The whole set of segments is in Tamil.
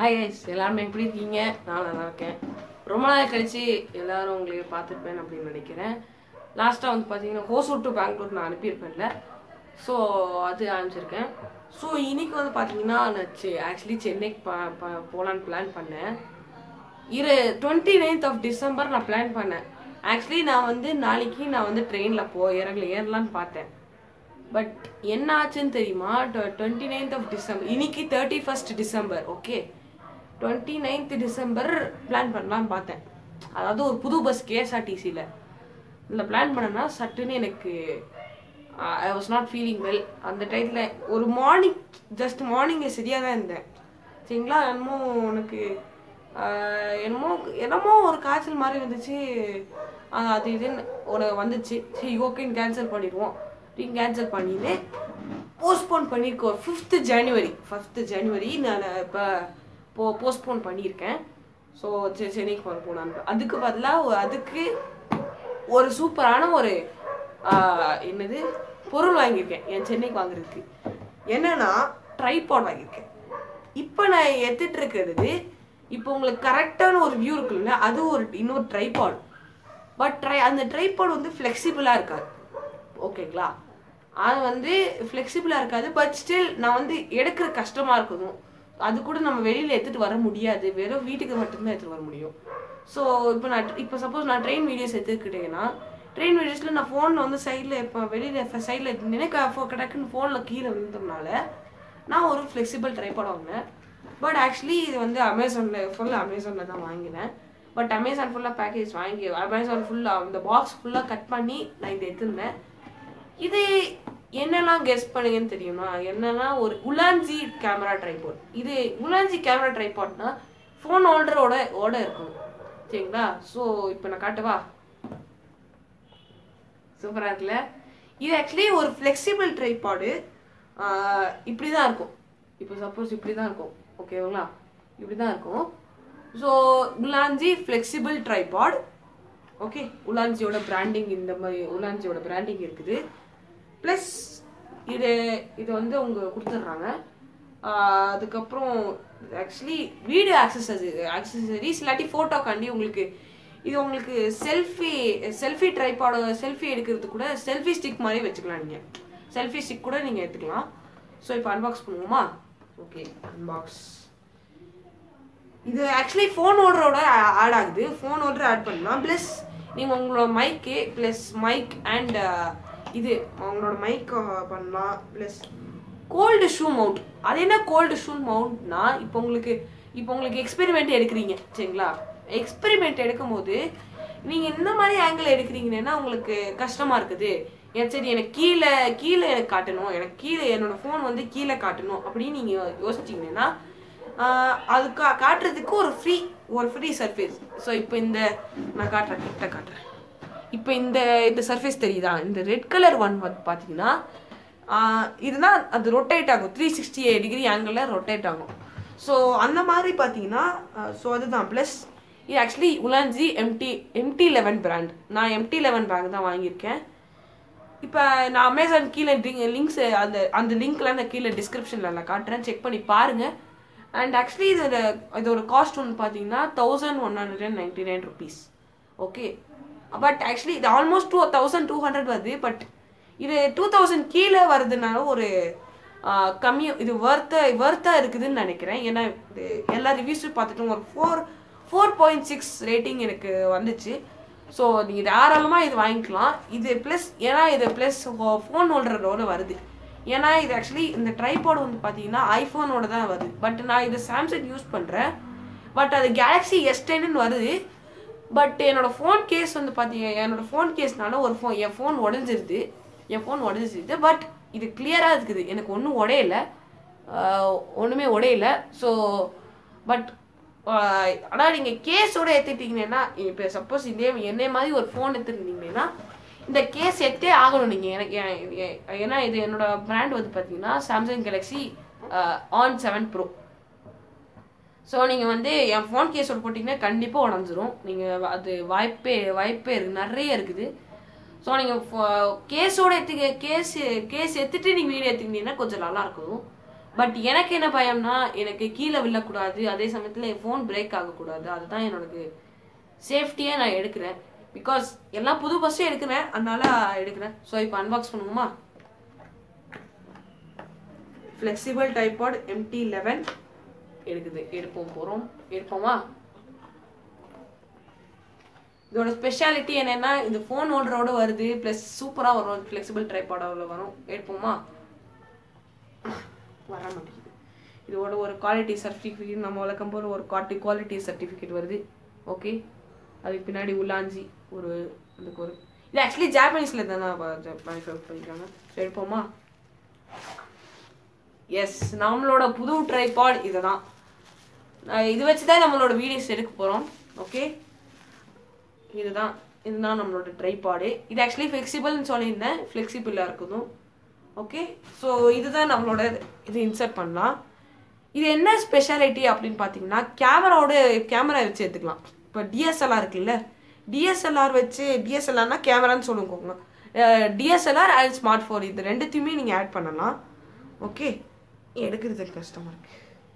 ஹாய் கைஸ் எல்லாருமே எப்படி இருக்கீங்க நான் நல்லா இருக்கேன் ரொம்ப நாள் கழிச்சு எல்லாரும் உங்களை பார்த்துருப்பேன் அப்படின்னு நினைக்கிறேன் லாஸ்ட்டாக வந்து பார்த்தீங்கன்னா ஹோசூர் டு பெங்களூர் நான் அனுப்பியிருப்பேன்ல ஸோ அது அனுப்பிச்சிருக்கேன் ஸோ இன்னைக்கு வந்து பார்த்தீங்கன்னா நான் ஆக்சுவலி சென்னைக்கு ப ப- போலான்னு பிளான் பண்ணேன் இரு டுவெண்ட்டி நைன்த் ஆஃப் டிசம்பர் நான் பிளான் பண்ணேன் ஆக்சுவலி நான் வந்து நாளைக்கு நான் வந்து ட்ரெயினில் போ இறங்கல ஏறலான்னு பார்த்தேன் பட் என்ன ஆச்சுன்னு தெரியுமா டுவெண்ட்டி நைன்த் ஆஃப் டிசம்பர் இன்னைக்கு thirty first December okay twenty ninth December plan பண்ணலான்னு பார்த்தேன் அதாவது ஒரு புது பஸ் கேஎஸ்ஆர்டிசியில் இதில் பிளான் பண்ணேன்னா சட்டுன்னு எனக்கு I was not feeling well அந்த டைத்தில் ஒரு மார்னிங் ஜஸ்ட் மார்னிங்கில் சரியாக தான் இருந்தேன் சரிங்களா என்னமோ உனக்கு ஆஹ், என்னமோ என்னமோ ஒரு காய்ச்சல் மாதிரி வந்துச்சு ஆஹ், அது இதுன்னு ஒரு வந்துச்சு சரி ஓகேன்னு கேன்சல் பண்ணிடுவோம் அப்படின்னு கேன்சல் பண்ணிட்டு போஸ்ட்போன் பண்ணியிருக்கோம் ஒரு ஃபிஃப்த்து ஜனவரி ஃபிஃப்த்து ஜனவரி நான் இப்போ போ போஸ்ட்போன் பண்ணியிருக்கேன் ஸோ சரி சென்னைக்கு போன போனான்னு அதுக்கு பதிலாக அதுக்கு ஒரு சூப்பரான ஒரு ஆஹ், என்னது பொருள் வாங்கியிருக்கேன் என் சென்னைக்கு வாங்குறதுக்கு என்னன்னா ட்ரைபாட் வாங்கியிருக்கேன் இப்போ நான் எடுத்துட்டு இருக்கிறது இப்போ உங்களுக்கு கரெக்டான ஒரு வியூ இருக்குல்ல அது ஒரு இன்னொரு ட்ரைபாட் பட் ட்ரை அந்த ட்ரைபாட் வந்து ஃப்ளெக்சிபிளாக இருக்காது ஓகேங்களா அது வந்து ஃப்ளெக்சிபிளாக இருக்காது பட் ஸ்டில் நான் வந்து எடுக்கிற கஷ்டமாக இருக்கணும் அது கூட நம்ம வெளியில் எடுத்துகிட்டு வர முடியாது வெறும் வீட்டுக்கு மட்டும்தான் எடுத்துகிட்டு வர முடியும் ஸோ இப்போ நான் இப்போ சப்போஸ் நான் ட்ரெயின் வீடியோஸ் எடுத்துக்கிட்டேன்னா ட்ரெயின் வீடியோஸில் நான் ஃபோனில் வந்து சைடில் இப்போ வெளியில் சைடில் எடுத்துட்டேன்னா டக்குன்னு ஃபோனில் கீழே விழுந்ததுனால நான் ஒரு ஃப்ளெக்சிபிள் ட்ரைபாட் வாங்கினேன் பட் ஆக்சுவலி இது வந்து அமேசானில் ஃபுல்லாக அமேசானில் தான் வாங்கினேன் பட் அமேசான் ஃபுல்லாக பேக்கேஜ் வாங்கி அமேசான் ஃபுல்லாக அந்த பாக்ஸ் ஃபுல்லாக கட் பண்ணி நான் இதை எடுத்திருந்தேன் இது என்னெல்லாம் கெஸ் பண்ணுங்கன்னு தெரியுமா என்னன்னா ஒரு உலான்ஜி கேமரா ட்ரைபாட் இது உலான்ஜி கேமரா ட்ரைபாட்னா ஃபோன் ஹோல்டரோட ஓட இருக்கும் சரிங்களா ஸோ இப்போ நான் காட்டவா சூப்பராக இருக்குல்ல இது ஆக்சுவலி ஒரு ஃப்ளெக்சிபிள் ட்ரைபாடு இப்படி தான் இருக்கும் இப்போ சப்போஸ் இப்படி தான் இருக்கும் ஓகேங்களா இப்படி தான் இருக்கும் so Ulanzi flexible tripod okay உலான்ஜியோட பிராண்டிங் இந்த மாதிரி உலான்ஜியோட பிராண்டிங் இருக்குது ப்ளஸ் இது இது வந்து அவங்க கொடுத்துட்றாங்க ஆஹ் அதுக்கப்புறம் ஆக்சுவலி வீடியோ ஆக்சசரி ஆக்சசரிஸ் இல்லாட்டி ஃபோட்டோக்காண்டி உங்களுக்கு இது உங்களுக்கு செல்ஃபி செல்ஃபி ட்ரைபாட செல்ஃபி எடுக்கிறது கூட செல்ஃபி ஸ்டிக் மாதிரி வச்சுக்கலாம் நீங்கள் செல்ஃபி ஸ்டிக் கூட நீங்கள் எடுத்துக்கலாம் ஸோ இப்போ அன்பாக்ஸ் பண்ணுவோமா ஓகே அன்பாக்ஸ் இது ஆக்சுவலி ஃபோன் ஓடரோட ஆட் ஆகுது ஃபோன் ஓடர் ஆட் பண்ணலாம் ப்ளஸ் நீங்கள் உங்களோட மைக்கு ப்ளஸ் மைக் அண்ட் இது உங்களோட மைக் பண்ணலாம் ப்ளஸ் கோல்டு ஷூ மவுண்ட் அது என்ன கோல்டு ஷூ மவுண்ட்னா இப்போ உங்களுக்கு இப்போ உங்களுக்கு எக்ஸ்பெரிமெண்ட் எடுக்கிறீங்க சரிங்களா எக்ஸ்பெரிமெண்ட் எடுக்கும் போது நீங்கள் இந்த மாதிரி ஆங்கிள் எடுக்கிறீங்கன்னா உங்களுக்கு கஷ்டமாக இருக்குது ஏன் சரி எனக்கு கீழே கீழே எனக்கு காட்டணும் எனக்கு கீழே என்னோட ஃபோன் வந்து கீழே காட்டணும் அப்படின்னு நீங்கள் யோசிச்சிங்கன்னா ஆஹ் அது கா காட்டுறதுக்கு ஒரு ஃப்ரீ ஒரு ஃப்ரீ சர்ஃபேஸ் ஸோ இப்போ இந்த நான் காட்டுறேன் கிட்ட காட்டுறேன் இப்போ இந்த இந்த சர்ஃபேஸ் தெரியுதா இந்த ரெட் கலர் ஒன் வந்து பார்த்தீங்கன்னா ஆஹ் இதுதான் அது ரொட்டேட் ஆகும் த்ரீ சிக்ஸ்டி டிகிரி ஆங்கிளில் ரொட்டேட் ஆகும் ஸோ அந்த மாதிரி பார்த்தீங்கன்னா ஸோ அதுதான் ப்ளஸ் இது actually Ulanzi M T M T eleven brand நான் எம்டி லெவன் பேக் தான் வாங்கியிருக்கேன் இப்போ நான் அமேசான் கீழே லிங்க்ஸ் அந்த அந்த லிங்க்லாம் நான் கீழே டிஸ்கிரிப்ஷனில் நான் காட்டுறேன் செக் பண்ணி பாருங்கள் அண்ட் ஆக்சுவலி இதோட இதோட காஸ்ட் ஒன்று பார்த்தீங்கன்னா thousand one hundred and ninety nine rupees okay but actually இது almost two thousand two hundred வருது பட் இது டூ தௌசண்ட் கீழே வருதுனால ஒரு ஆஹ், கம்மி இது வர்த்த வர்த்தாக இருக்குதுன்னு நினைக்கிறேன் ஏன்னா இது எல்லா ரிவ்யூஸும் பார்த்துட்டும் ஒரு four four point six rating எனக்கு வந்துச்சு ஸோ நீங்கள் தாராளமாக இது வாங்கிக்கலாம் இது ப்ளஸ் ஏன்னா இது ப்ளஸ் ஃபோன் ஹோல்டரோட வருது ஏன்னா இது ஆக்சுவலி இந்த ட்ரைபாட் வந்து பார்த்தீங்கன்னா ஐஃபோனோட தான் வருது பட் நான் இது சாம்சங் யூஸ் பண்ணுறேன் பட் அது கேலக்ஸி எஸ் டென்னு வருது பட் என்னோட ஃபோன் கேஸ் வந்து பார்த்தீங்க என்னோட ஃபோன் கேஸ்னால ஒரு ஃபோன் என் ஃபோன் உடஞ்சிருது என் ஃபோன் உடஞ்சிருது பட் இது கிளியராக இருக்குது எனக்கு ஒன்றும் உடையல ஒன்றுமே உடையல ஸோ பட் ஆனால் நீங்கள் கேஸோட எடுத்துக்கிட்டீங்கன்னா இப்போ சப்போஸ் இதே என்னை மாதிரி ஒரு ஃபோன் எடுத்துருந்தீங்கன்னா இந்த கேஸ் எடுத்தே ஆகணும் நீங்கள் எனக்கு ஏன்- ஏன்- ஏன்னா இது என்னோட பிராண்ட் வந்து பார்த்தீங்கன்னா Samsung Galaxy On seven Pro so நீங்கள் வந்து என் ஃபோன் கேஸோட போட்டிங்கன்னா கண்டிப்பாக உடஞ்சிரும் நீங்கள் அது வாய்ப்பே வாய்ப்பே இருக்குது நிறைய இருக்குது ஸோ நீங்கள் கேஸோட எடுத்துக்க கேஸ் கேஸ் எடுத்துட்டு நீங்கள் வீடியோ எடுத்துக்கிட்டீங்கன்னா கொஞ்சம் நல்லா இருக்கும் பட் எனக்கு என்ன பயம்னா எனக்கு கீழே விழக்கூடாது அதே சமயத்தில் என் ஃபோன் பிரேக் ஆகக்கூடாது அதுதான் என்னோட சேஃப்டியே நான் எடுக்கிறேன் பிகாஸ் எல்லாம் புது பஸ்ஸே எடுக்கிறேன் அதனால எடுக்கிறேன் ஸோ இப்போ அன்பாக்ஸ் பண்ணுவோமா ஃப்ளெக்சிபிள் டைபாட் எம்டி லெவன் எடுக்குது எடுப்போம் போகிறோம் எடுப்போமா இதோட ஸ்பெஷாலிட்டி என்னன்னா இந்த ஃபோன் ஹோல்டரோட வருது ப்ளஸ் சூப்பராக வரும் ஃப்ளெக்சிபிள் ட்ரைபாடோட வரும் எடுப்போமா வர மாட்டேங்குது இதோட ஒரு குவாலிட்டி சர்டிஃபிகேட் நம்ம வழக்கம் போல் ஒரு குவாலிட்டி குவாலிட்டி சர்டிஃபிகேட் வருது ஓகே அதுக்கு பின்னாடி உள்ளாஞ்சி ஒரு அதுக்கு ஒரு இது ஆக்சுவலி ஜாப்பனீஸில் தானே மேனுஃபேக்சர் பண்ணியிருக்காங்க சரி எடுப்போமா எஸ் நம்மளோட புது ட்ரைபாட் இதுதான் நான் இது வச்சு தான் நம்மளோட வீடியோஸ் எடுக்க போகிறோம் ஓகே இதுதான் இதுதான் நம்மளோட ட்ரைபாடு இது ஆக்சுவலி ஃப்ளெக்சிபிள்னு சொல்லியிருந்தேன் ஃப்ளெக்சிபிளாக இருக்குதும் ஓகே ஸோ இதுதான் நம்மளோட இது இன்சர்ட் பண்ணலாம் இது என்ன ஸ்பெஷாலிட்டி அப்படின்னு பார்த்தீங்கன்னா கேமராவோட கேமரா வச்சு எடுத்துக்கலாம் இப்போ டிஎஸ்எல்ஆர் இருக்குல்ல டிஎஸ்எல்ஆர் வச்சு டிஎஸ்எல்ஆர்னா கேமரான்னு சொல்லுங்க டிஎஸ்எல்ஆர் அண்ட் ஸ்மார்ட் ஃபோன் இது ரெண்டுத்தையுமே நீங்கள் ஆட் பண்ணலாம் ஓகே எடுக்கிறது கஷ்டமாக இருக்கு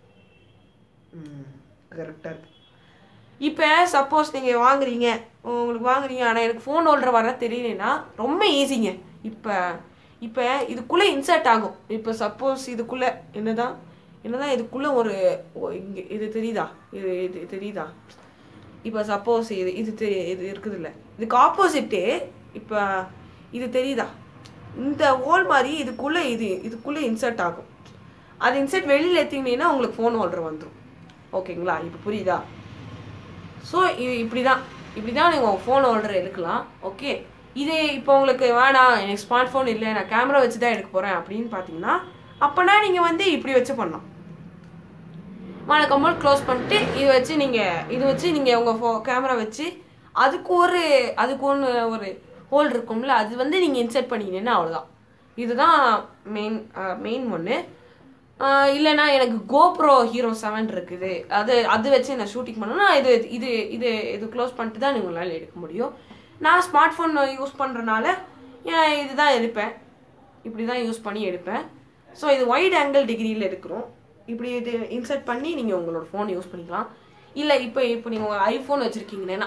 கரெக்டாக இருக்கு இப்போ சப்போஸ் நீங்கள் வாங்குறீங்க உங்களுக்கு வாங்குறீங்க ஆனால் எனக்கு ஃபோன் ஹோல்டர் வர தெரியலனா ரொம்ப ஈஸிங்க இப்போ இப்போ இதுக்குள்ளே இன்சர்ட் ஆகும் இப்போ சப்போஸ் இதுக்குள்ளே என்னதான் என்னதான் இதுக்குள்ளே ஒரு இங்கே இது தெரியுதா இது இது தெரியுதா இப்போ சப்போஸ் இது இது தெரி இது இருக்குதுல்ல இதுக்கு ஆப்போசிட்டு இப்போ இது தெரியுதா இந்த ஹோல் மாதிரி இதுக்குள்ளே இது இதுக்குள்ளே இன்சர்ட் ஆகும் அது இன்சர்ட் வெளியில் எடுத்தீங்கன்னா உங்களுக்கு ஃபோன் ஹோல்டர் வந்துடும் ஓகேங்களா இப்போ புரியுதா ஸோ இது இப்படி தான் இப்படி தான் நீங்கள் உங்கள் ஃபோன் ஹோல்டர் எடுக்கலாம் ஓகே இது இப்போ உங்களுக்கு வேணாம் எனக்கு ஸ்மார்ட் ஃபோன் இல்லை நான் கேமரா வச்சு தான் எடுக்க போகிறேன் அப்படின்னு பார்த்தீங்கன்னா அப்போனா நீங்கள் வந்து இப்படி வச்சு பண்ணலாம் வணக்கம்போல் க்ளோஸ் பண்ணிட்டு இது வச்சு நீங்கள் இது வச்சு நீங்கள் உங்கள் ஃபோ கேமரா வச்சு அதுக்கு ஒரு அதுக்கு ஒன்று ஒரு ஹோல் இருக்கும்ல அது வந்து நீங்கள் இன்சர்ட் பண்ணிக்கினீங்கன்னா அவ்வளோதான் இதுதான் மெயின் மெயின் ஒன்று இல்லைனா எனக்கு கோப்ரோ ஹீரோ செவன் இருக்குது அது அது வச்சு நான் ஷூட்டிங் பண்ணணும்னா இது இது இது இது க்ளோஸ் பண்ணிட்டு தான் உங்களால் எடுக்க முடியும் நான் ஸ்மார்ட் ஃபோன் யூஸ் பண்ணுறனால இதுதான் எடுப்பேன் இப்படி தான் யூஸ் பண்ணி எடுப்பேன் ஸோ இது ஒயிட் ஆங்கிள் டிகிரியில் எடுக்கிறோம் இப்படி இது இன்சர்ட் பண்ணி நீங்கள் உங்களோட ஃபோன் யூஸ் பண்ணிக்கலாம் இல்லை இப்போ இப்போ நீங்கள் உங்கள் ஐஃபோன் வச்சுருக்கீங்கன்னா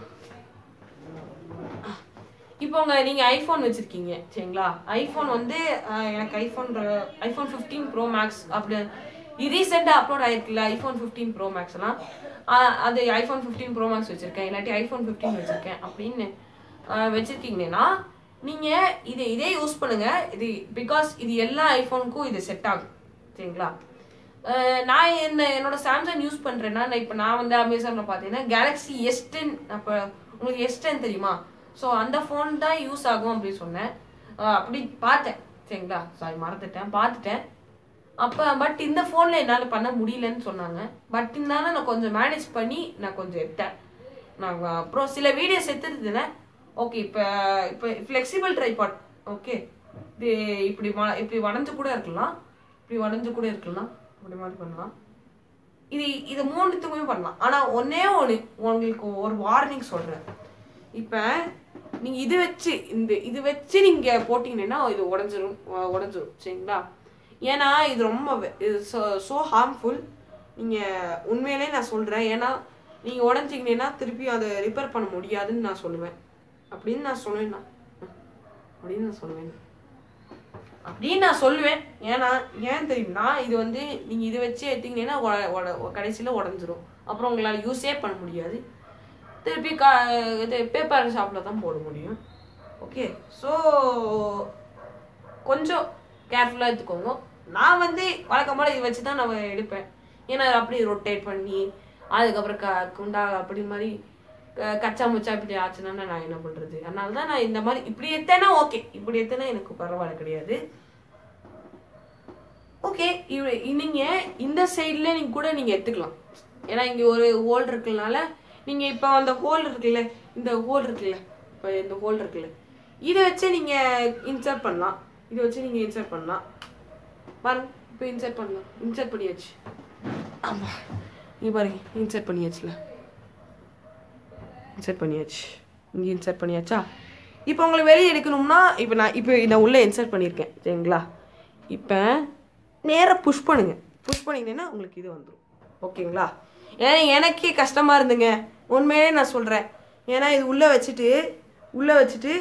இப்போ உங்க நீங்கள் ஐஃபோன் வச்சுருக்கீங்க சரிங்களா ஐஃபோன் வந்து எனக்கு iPhone iPhone fifteen Pro Max அப்படி ரீசெண்டாக அப்லோட் ஆயிருக்குல்ல ஐஃபோன் ஃபிஃப்டீன் ப்ரோ மேக்ஸ்லாம் அது ஐஃபோன் ஃபிஃப்டீன் ப்ரோ மேக்ஸ் வச்சுருக்கேன் இல்லாட்டி ஐஃபோன் ஃபிஃப்டீன் வச்சுருக்கேன் அப்படின்னு வச்சுருக்கீங்கன்னா நீங்கள் இது இதே யூஸ் பண்ணுங்கள் இது பிகாஸ் இது எல்லா ஐஃபோனுக்கும் இது செட் ஆகும் சரிங்களா நான் என்ன என்னோட சாம்சங் யூஸ் பண்ணுறேன்னா நான் இப்போ நான் வந்து அமேசானில் பார்த்தீங்கன்னா கேலக்ஸி எஸ் டென் அப்போ உங்களுக்கு எஸ் டென் தெரியுமா ஸோ அந்த ஃபோன் தான் யூஸ் ஆகும் அப்படின்னு சொன்னேன் அப்படி பார்த்தேன் சரிங்களா சாரி மறந்துட்டேன் பார்த்துட்டேன் அப்போ பட் இந்த ஃபோனில் என்னால் பண்ண முடியலன்னு சொன்னாங்க பட் இருந்தாலும் நான் கொஞ்சம் மேனேஜ் பண்ணி நான் கொஞ்சம் எடுத்தேன் நான் அப்புறம் சில வீடியோஸ் எடுத்துருந்தேன் ஓகே இப்போ இப்போ ஃப்ளெக்சிபிள் ட்ரைபாட் ஓகே இது இப்படி இப்படி வளைஞ்சு கூட இருக்கலாம் இப்படி வளைஞ்சு கூட இருக்கலாம் இப்படி மாதிரி பண்ணலாம் இது இது மூணுத்துக்குமே பண்ணலாம் ஆனால் ஒன்னே ஒன்று உங்களுக்கு ஒரு வார்னிங் சொல்கிறேன் இப்போ நீங்கள் இது வச்சு இந்த இது வச்சு நீங்கள் போட்டிங்கன்னா இது உடஞ்சிரும் உடஞ்சிரும் சரிங்களா ஏன்னா இது ரொம்ப இது ஸோ ஹார்ம்ஃபுல் நீங்கள் உண்மையிலே நான் சொல்கிறேன் ஏன்னா நீங்கள் உடஞ்சிங்கன்னா திருப்பி அதை ரிப்பேர் பண்ண முடியாதுன்னு நான் சொல்லுவேன் அப்படின்னு நான் சொல்லுவேன் நான் அப்படின்னு நான் சொல்லுவேன் அப்படின்னு நான் சொல்லுவேன் ஏன்னா ஏன் தெரியும்னா இது வந்து நீங்கள் இதை வச்சு எடுத்தீங்கன்னா கடைசியில் உடஞ்சிரும் அப்புறம் உங்களால் யூஸே பண்ண முடியாது திருப்பி கா இது பேப்பர் ஷாப்பில் தான் போட முடியும் ஓகே ஸோ கொஞ்சம் கேர்ஃபுல்லாக எடுத்துக்கோங்க நான் வந்து வழக்கம் போல் இதை வச்சு தான் நான் எடுப்பேன் ஏன்னா அப்படியே ரொட்டேட் பண்ணி அதுக்கப்புறம் க குண்டா அப்படி மாதிரி கச்சா முச்சா இப்படி ஆச்சுன்னா நான் என்ன பண்ணுறது அதனால தான் நான் இந்த மாதிரி இப்படி எடுத்தேன்னா ஓகே இப்படி எடுத்தேன்னா எனக்கு பரவாயில்ல கிடையாது ஓகே நீங்கள் இந்த சைடில் நீங்கள் கூட நீங்கள் எடுத்துக்கலாம் ஏன்னா இங்கே ஒரு ஹோல் இருக்குனால நீங்கள் இப்போ அந்த ஹோல் இருக்குல்ல இந்த ஹோல் இருக்குல்ல இப்போ இந்த ஹோல் இருக்குல்ல இதை வச்சு நீங்கள் இன்சர்ட் பண்ணலாம் இதை வச்சு நீங்கள் இன்சர்ட் பண்ணலாம் பாருங்க இப்போ இன்சர்ட் பண்ணலாம் இன்சர்ட் பண்ணியாச்சு ஆமாம் இங்கே பாருங்க இன்சர்ட் பண்ணியாச்சுல இன்சர்ட் பண்ணியாச்சு இங்கே இன்சர்ட் பண்ணியாச்சா இப்போ உங்களுக்கு வெளியே எடுக்கணும்னா இப்போ நான் இப்போ நான் உள்ளே இன்சர்ட் பண்ணியிருக்கேன் சரிங்களா இப்போ நேராக புஷ் பண்ணுங்க புஷ் பண்ணிங்கன்னா உங்களுக்கு இது வந்துடும் ஓகேங்களா ஏன்னா எனக்கே கஷ்டமாக இருந்துங்க உண்மையே நான் சொல்கிறேன் ஏன்னா இது உள்ளே வச்சுட்டு உள்ளே வச்சுட்டு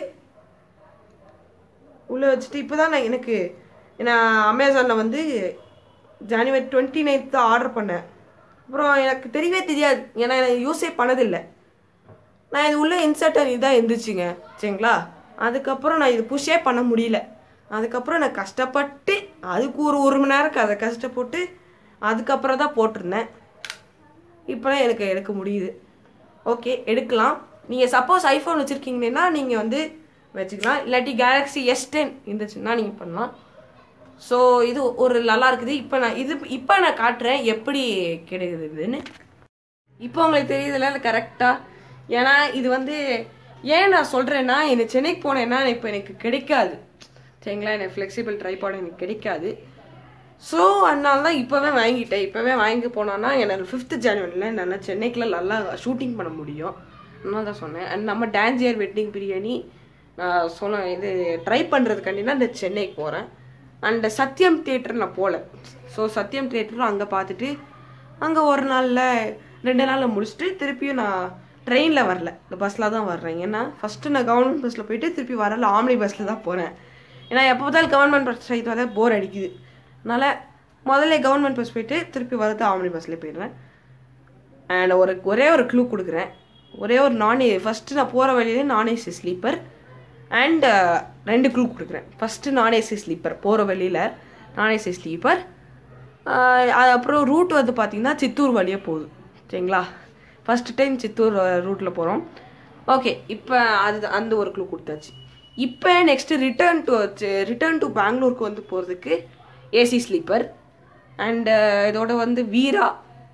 உள்ளே வச்சுட்டு இப்போ தான் நான் எனக்கு நான் அமேசானில் வந்து ஜனவரி டுவெண்ட்டி நைன்த் தான் ஆர்டர் பண்ணேன் அப்புறம் எனக்கு தெரியவே தெரியாது ஏன்னா எனக்கு யூஸே பண்ணதில்லை நான் இது உள்ளே இன்சர்ட் இதாக இருந்துச்சுங்க சரிங்களா அதுக்கப்புறம் நான் இது புஷ்ஷே பண்ண முடியல அதுக்கப்புறம் நான் கஷ்டப்பட்டு அதுக்கு ஒரு ஒரு மணி நேரம் அதை கஷ்டப்பட்டு அதுக்கப்புறம் தான் போட்டிருந்தேன் இப்போ தான் எனக்கு எடுக்க முடியுது ஓகே எடுக்கலாம் நீங்கள் சப்போஸ் ஐஃபோன் வச்சுருக்கீங்கன்னா நீங்கள் வந்து வச்சுக்கலாம் இல்லாட்டி கேலக்ஸி எஸ் டென் இருந்துச்சுன்னா நீங்கள் பண்ணலாம் ஸோ இது ஒரு நல்லா இருக்குது இப்போ நான் இது இப்போ நான் காட்டுறேன் எப்படி கிடைக்குதுன்னு இப்போ உங்களுக்கு தெரியுதுல்ல கரெக்டாக ஏன்னா இது வந்து ஏன் நான் சொல்கிறேன்னா எனக்கு சென்னைக்கு போனேன்னா இப்போ எனக்கு கிடைக்காது சரிங்களா எனக்கு ஃப்ளெக்சிபிள் ட்ரைபாட் எனக்கு கிடைக்காது ஸோ அதனால தான் இப்போவே வாங்கிட்டேன் இப்போவே வாங்கி போனோன்னா எனக்கு ஃபிஃப்த்து ஜனவரியில் நான் சென்னைக்குள்ள நல்லா ஷூட்டிங் பண்ண முடியும் அதனால தான் சொன்னேன் அண்ட் நம்ம டான்சியர் வெட்டிங் பிரியாணி நான் சொன்ன இது ட்ரை பண்ணுறதுக்காண்டினா இந்த சென்னைக்கு போகிறேன் அண்ட் சத்யம் தியேட்டர் நான் போகல ஸோ சத்யம் தியேட்டரும் அங்கே பார்த்துட்டு அங்கே ஒரு நாளில் ரெண்டு நாளில் முடிச்சுட்டு திருப்பியும் நான் ட்ரெயினில் வரல இந்த பஸ்ஸில் தான் வர்றேன் ஏன்னா ஃபஸ்ட்டு நான் கவர்மெண்ட் பஸ்ஸில் போயிட்டு திருப்பி வரல ஆம்னி பஸ்ஸில் தான் போகிறேன் ஏன்னா எப்போ பார்த்தாலும் கவர்மெண்ட் பஸ் ட்ரெயின் வர போர் அடிக்குது அதனால் முதல்ல கவர்மெண்ட் பஸ் போயிட்டு திருப்பி வரது ஆம்னி பஸ்ஸில் போயிடுறேன் அண்ட் ஒரு ஒரே ஒரு க்ளூ கொடுக்குறேன் ஒரே ஒரு நான் ஃபஸ்ட்டு நான் போகிற வழியிலே நான் ஏசி ஸ்லீப்பர் அண்ட் ரெண்டு க்ளூ கொடுக்குறேன் ஃபஸ்ட்டு நான் ஏசி ஸ்லீப்பர் போகிற வழியில் நான் ஏசி ஸ்லீப்பர் அது அப்புறம் ரூட் வந்து பார்த்திங்கன்னா சித்தூர் வழியாக போகுது சரிங்களா ஃபஸ்ட்டு டைம் சித்தூர் ரூட்டில் போகிறோம் ஓகே இப்போ அது அந்த ஒரு க்ளூ கொடுத்தாச்சு இப்போ next return to return to பெங்களூருக்கு வந்து போகிறதுக்கு ஏசி ஸ்லீப்பர் அண்டு இதோட வந்து வீரா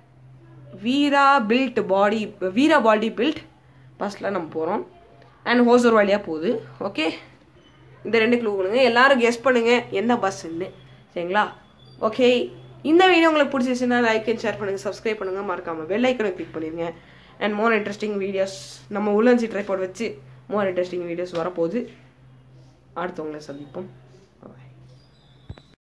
வீரா பில்ட் பாடி வீரா பாடி பில்ட் பஸ்ஸில் நம்ம போகிறோம் அண்ட் ஹோசூர் வழியாக போகுது ஓகே இந்த ரெண்டு க்ளூ கொடுங்க எல்லாரும் கெஸ் பண்ணுங்கள் என்ன பஸ்ஸுன்னு சரிங்களா ஓகே இந்த வீடியோ உங்களுக்கு பிடிச்சிச்சுன்னா லைக் அண்ட் ஷேர் பண்ணுங்கள் சப்ஸ்கிரைப் பண்ணுங்கள் மறக்காமல் பெல் ஐக்கனை கிளிக் பண்ணிடுங்க அண்ட் மோர் இன்ட்ரெஸ்டிங் வீடியோஸ் நம்ம உள்ளஞ்சி ட்ரைபாட் வச்சு மோர் இன்ட்ரெஸ்டிங் வீடியோஸ் வரப்போகுது அடுத்தவங்களை சந்திப்போம்